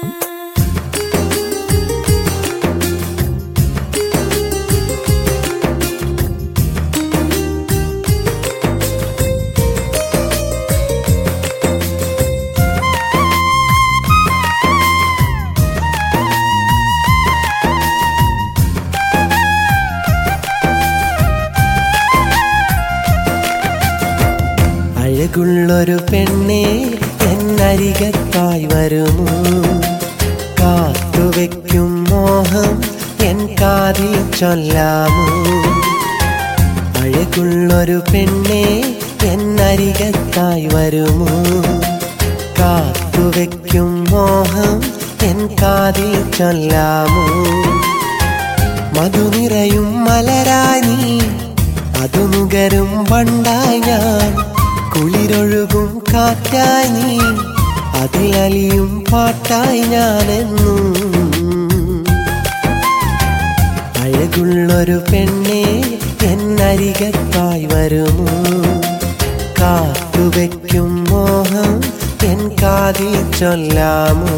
അഴകുള്ളൊരു പെണ്ണെ എന്നരികത്തായി വരുമോ കാത്തുവെക്കും മോഹം എൻ കാതിൽ ചൊല്ലാമോ അഴകുള്ളൊരു പെണ്ണെ എന്നരികത്തായി വരുമോ കാത്തുവെക്കും മോഹം എൻ കാതിൽ ചൊല്ലാമോ മധുനിറയും മലരായി നീ അതു നുകരും വണ്ടായി ഞാൻ കുളിരൊഴുകും കാറ്റായി നീ അതിലലിയും പാട്ടായി ഞാനെന്നും അഴകുള്ളൊരു പെണ്ണെ എന്നരികത്തായി വരുമോ കാത്തുവെക്കും മോഹം എൻ കാതിൽ ചൊല്ലാമോ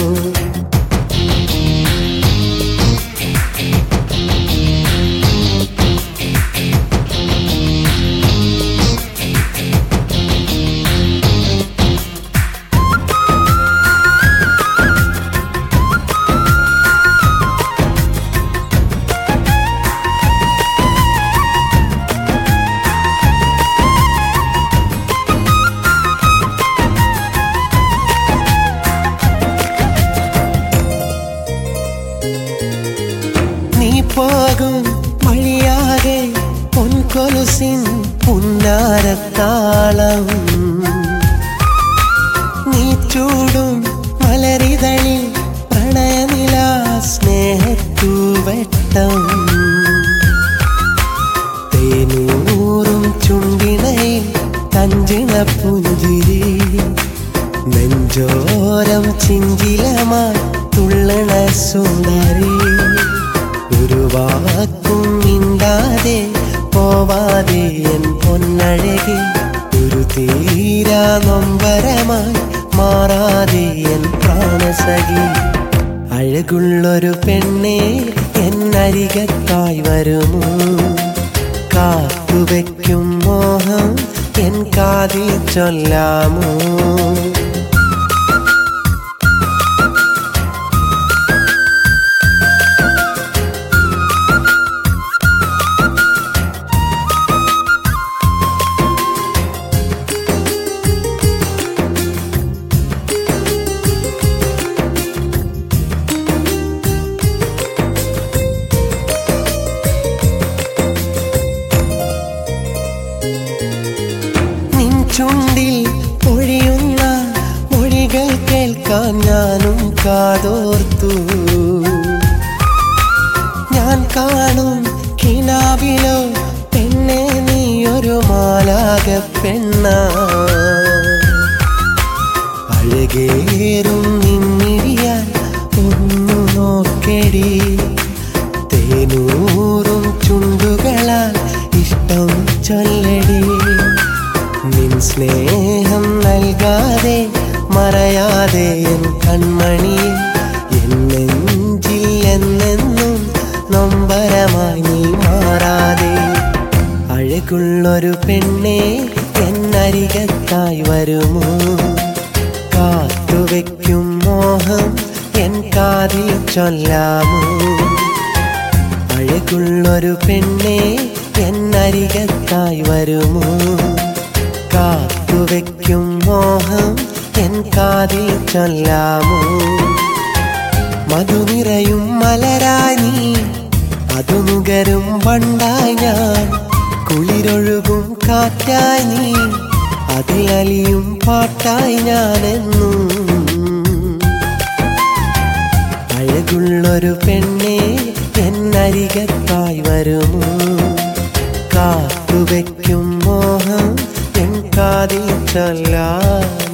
നീ പോകും വഴിയാകെ പൊൻകൊലുസിൻ പുന്നാരത്താളം നീ ചൂടും മലരിതളിൽ പ്രണയനില സ്നേഹത്തൂവട്ടം തേനൂറും ചുണ്ടിണയിൽ തഞ്ചിണ പുഞ്ചിരി നെഞ്ചോരം ചിഞ്ചിലമായി തുള്ളണ സുന്ദരി ഒരു വാക്കും മിണ്ടാതെ പോവാതെ എൻ പൊന്നഴകി ഒരു തീരാ നൊമ്പരമായി മാറാതെ എൻ പ്രാണസഖി അഴകുള്ളൊരു പെണ്ണെ എന്നരികത്തായി വരുമോ കാത്തുവെക്കും മോഹം എൻ കാതിൽ ചൊല്ലാമോ നിൻ ചുണ്ടിൽ പൊഴിയുന്ന മൊഴികൾ കേൾക്കാൻ ഞാനും കാതോർത്തു ഞാൻ കാണും കിനാവിലോ പെണ്ണെ നീ ഒരു മാലാക പെണ്ണ അഴകേറും നിന്നിരിയാൻ ഒന്നു നോക്കടി തേനൂറും ചുണ്ടുകളാൽ ഇഷ്ടം ചൊല്ലടി നിൻ സ്നേഹം നൽകാതെ മറയാതെ എൻ കൺമണി എന്നെഞ്ചിൽ എന്നെന്നും നൊമ്പരമായി നീ മാറാതെ അഴകുള്ളൊരു പെണ്ണെ എന്നരികത്തായി വരുമോ കാത്തുവെക്കും മോഹം എൻ കാതിൽ ചൊല്ലാമോ അഴകുള്ളൊരു പെണ്ണെ എന്നരികത്തായി വരുമോ കാത്തുവെക്കും മോഹം എൻ കാതിൽ ചൊല്ലാമോ മധുനിറയും മലരായി നീ അതു നുകരും വണ്ടായി ഞാൻ കുളിരൊഴുകും കാറ്റായി നീ അതിലലിയും പാട്ടായി ഞാനെന്നും അഴകുള്ളൊരു പെണ്ണെ എന്നരികത്തായി വരുമോ കാത്തുവെക്കും മോഹം എൻ കാതിൽ ചൊല്ലാം